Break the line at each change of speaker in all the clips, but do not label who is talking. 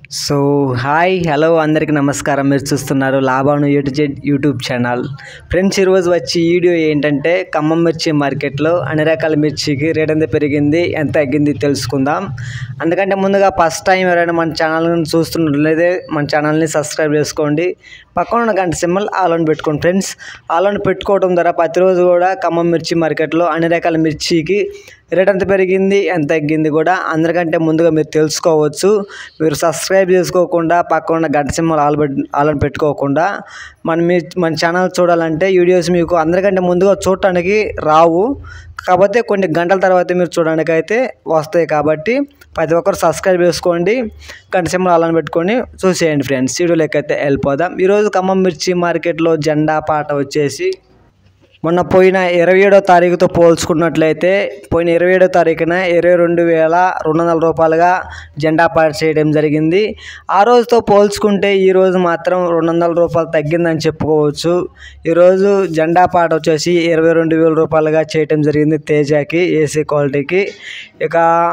so hi hello అందరికీ నమస్కారం మీరు చూస్తున్నారు లాభాను యూట్యూబ్ యూట్యూబ్ ఛానల్ ఫ్రెండ్స్ ఈరోజు వచ్చి ఈ వీడియో ఏంటంటే ఖమ్మం మిర్చి మార్కెట్లో అన్ని రకాల మిర్చికి రేట్ ఎంత పెరిగింది ఎంత తగ్గింది తెలుసుకుందాం అందుకంటే ముందుగా ఫస్ట్ టైం ఎవరైనా మన ఛానల్ని చూస్తున్నట్లయితే మన ఛానల్ని సబ్స్క్రైబ్ చేసుకోండి పక్కన ఉన్న గంట సింబల్ ఆల్ ఆన్ పెట్టుకోండి ఫ్రెండ్స్ ఆల్ ఆన్ పెట్టుకోవడం ద్వారా ప్రతిరోజు కూడా ఖమ్మం మిర్చి మార్కెట్లో అన్ని రకాల మిర్చికి రేట్ ఎంత పెరిగింది ఎంత తగ్గింది కూడా అందరికంటే ముందుగా మీరు తెలుసుకోవచ్చు మీరు సబ్స్క్రైబ్ చేసుకోకుండా పక్కన ఉన్న గంట సింబల్ ఆల్ పెట్ ఆల్ అని పెట్టుకోకుండా మన మీ మన ఛానల్ చూడాలంటే వీడియోస్ మీకు అందరికంటే ముందుగా చూడటానికి రావు కాకపోతే కొన్ని గంటల తర్వాత మీరు చూడడానికి అయితే వస్తాయి కాబట్టి ప్రతి ఒక్కరు సబ్స్క్రైబ్ చేసుకోండి గంట సింబల్ ఆల్ అని పెట్టుకొని చూసేయండి ఫ్రెండ్స్ వీడియోలోకి అయితే వెళ్ళిపోదాం ఈరోజు ఖమ్మం మిర్చి మార్కెట్లో జెండా పాట వచ్చేసి మొన్న పోయిన ఇరవై ఏడో తారీఖుతో పోల్చుకున్నట్లయితే పోయిన ఇరవై ఏడో తారీఖున ఇరవై రెండు వేల రెండు వందల రూపాయలుగా జెండా పాట చేయడం జరిగింది ఆ రోజుతో పోల్చుకుంటే ఈ రోజు మాత్రం రెండు వందల రూపాయలు తగ్గిందని చెప్పుకోవచ్చు ఈరోజు జెండా పాట వచ్చేసి ఇరవై రెండు వేల రూపాయలుగా చేయడం జరిగింది తేజాకి ఏసీ క్వాలిటీకి ఇక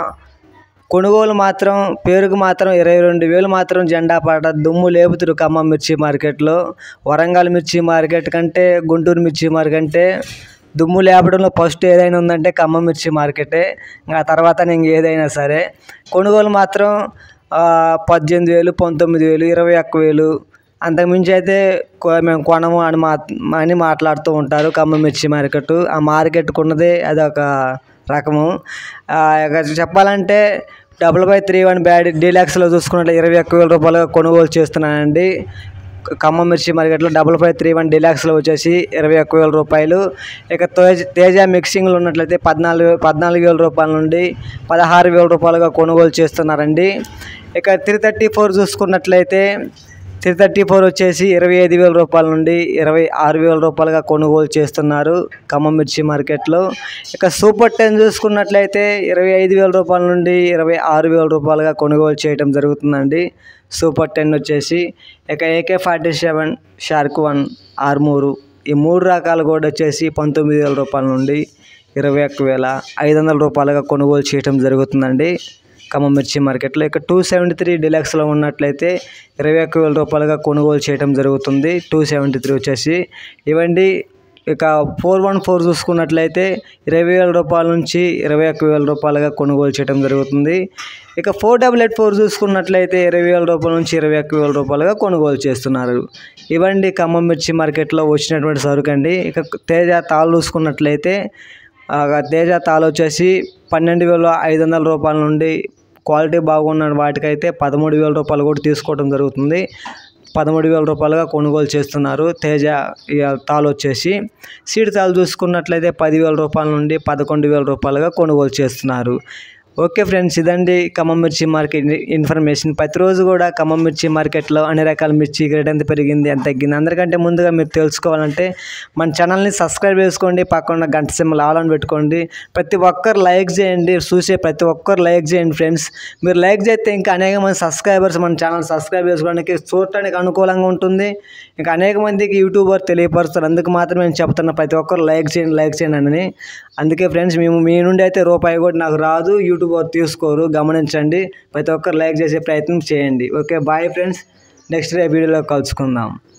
కొనుగోలు మాత్రం పేరుకు మాత్రం ఇరవై రెండు వేలు మాత్రం జెండా పాట దుమ్ము లేపుతురు ఖమ్మం మిర్చి మార్కెట్లో వరంగల్ మిర్చి మార్కెట్ కంటే గుంటూరు మిర్చి మార్కెట్ కంటే దుమ్ము లేపడంలో ఫస్ట్ ఏదైనా ఉందంటే ఖమ్మం మిర్చి మార్కెటే ఇంకా తర్వాత ఇంక ఏదైనా సరే కొనుగోలు మాత్రం ఆ, పద్దెనిమిది వేలు పంతొమ్మిది వేలు ఇరవై ఒక్క వేలు అంతకుమించి అయితే కొ- మేము కొనము అని మా అని మాట్లాడుతూ ఉంటారు ఖమ్మం మిర్చి మార్కెట్ ఆ మార్కెట్కు ఉన్నదే అదొక రకము ఆ, ఇక చెప్పాలంటే double by three one bad డీలక్స్లో చూసుకున్నట్లే ఇరవై ఒక్క వేల రూపాయలుగా కొనుగోలు చేస్తున్నానండి ఖమ్మం మిర్చి మార్కెట్లో డబుల్ ఫైవ్ త్రీ వన్ డిలాక్స్లో వచ్చేసి ఇరవై ఒక్క వేల రూపాయలు ఇక తేజ తేజ మిక్సింగ్లో ఉన్నట్లయితే పద్నాలుగు పద్నాలుగు వేల రూపాయల నుండి పదహారు వేల రూపాయలుగా కొనుగోలు చేస్తున్నారండి ఇక త్రీ థర్టీ ఫోర్ చూసుకున్నట్లయితే త్రీ థర్టీ ఫోర్ వచ్చేసి ఇరవై ఐదు వేల రూపాయల నుండి ఇరవై ఆరు వేల రూపాయలుగా కొనుగోలు చేస్తున్నారు ఖమ్మం మిర్చి మార్కెట్లో ఇక సూపర్ టెన్ చూసుకున్నట్లయితే ఇరవై ఐదు వేల రూపాయల నుండి ఇరవై ఆరు వేల రూపాయలుగా కొనుగోలు చేయడం జరుగుతుందండి సూపర్ టెన్ వచ్చేసి ఇక AK forty seven shark one Armoor ఈ మూడు రకాలు కూడా వచ్చేసి పంతొమ్మిది వేల రూపాయల నుండి ఇరవై ఒక్క వేల ఐదు వందల రూపాయలుగా కొనుగోలు చేయడం జరుగుతుందండి ఖమ్మం మిర్చి మార్కెట్లో ఇక టూ సెవెంటీ త్రీ డిలక్స్లో ఉన్నట్లయితే ఇరవై ఒక్క వేల రూపాయలుగా కొనుగోలు చేయడం జరుగుతుంది టూ సెవెంటీ త్రీ వచ్చేసి ఇవండి ఇక ఫోర్ వన్ ఫోర్ చూసుకున్నట్లయితే ఇరవై వేల రూపాయల నుంచి ఇరవై ఒక్క వేల రూపాయలుగా కొనుగోలు చేయడం జరుగుతుంది ఇక ఫోర్ డబల్ ఎయిట్ ఫోర్ చూసుకున్నట్లయితే ఇరవై వేల రూపాయల నుంచి ఇరవై ఒక్క వేల రూపాయలుగా కొనుగోలు చేస్తున్నారు ఇవండి ఖమ్మం మిర్చి మార్కెట్లో వచ్చినటువంటి సరుకు అండి ఇక తేజ తాళ్ళు చూసుకున్నట్లయితే ఆ తేజ తాళ్ళు వచ్చేసి పన్నెండు వేల ఐదు వందల రూపాయల నుండి క్వాలిటీ బాగున్న వాటికైతే పదమూడు వేల రూపాయలు కూడా తీసుకోవడం జరుగుతుంది పదమూడు వేల రూపాయలుగా కొనుగోలు చేస్తున్నారు తేజ ఈ తాళ్ళు వచ్చేసి సీడ్ తాళ్ళు చూసుకున్నట్లయితే పదివేల రూపాయల నుండి పదకొండు వేల రూపాయలుగా కొనుగోలు చేస్తున్నారు ఓకే ఫ్రెండ్స్ ఇదండి ఖమ్మం మిర్చి మార్కెట్ ఇన్ఫర్మేషన్ ప్రతిరోజు కూడా ఖమ్మం మిర్చి మార్కెట్లో అన్ని రకాల మిర్చి రేట్ ఎంత పెరిగింది ఎంత తగ్గింది అందరికంటే ముందుగా మీరు తెలుసుకోవాలంటే మన ఛానల్ని సబ్స్క్రైబ్ చేసుకోండి పక్కన ఉన్న గంట సింబల్ ఆల్ అని పెట్టుకోండి ప్రతి ఒక్కరు లైక్ చేయండి చూసే ప్రతి ఒక్కరు లైక్ చేయండి ఫ్రెండ్స్ మీరు లైక్ చేస్తే ఇంకా అనేక మంది సబ్స్క్రైబర్స్ మన ఛానల్ సబ్స్క్రైబ్ చేసుకోవడానికి చూడటానికి అనుకూలంగా ఉంటుంది ఇంకా అనేక మందికి యూట్యూబర్ తెలియపరుస్తారు అందుకు మాత్రమే నేను చెప్తున్నా ప్రతి ఒక్కరు లైక్ చేయండి లైక్ చేయండి అని అందుకే ఫ్రెండ్స్ మేము మీ నుండి అయితే రూపాయి కూడా నాకు రాదు యూట్యూబర్ తీసుకోరు గమనించండి ప్రతి ఒక్కరు లైక్ చేసే ప్రయత్నం చేయండి okay bye friends next day వీడియోలో కలుసుకుందాం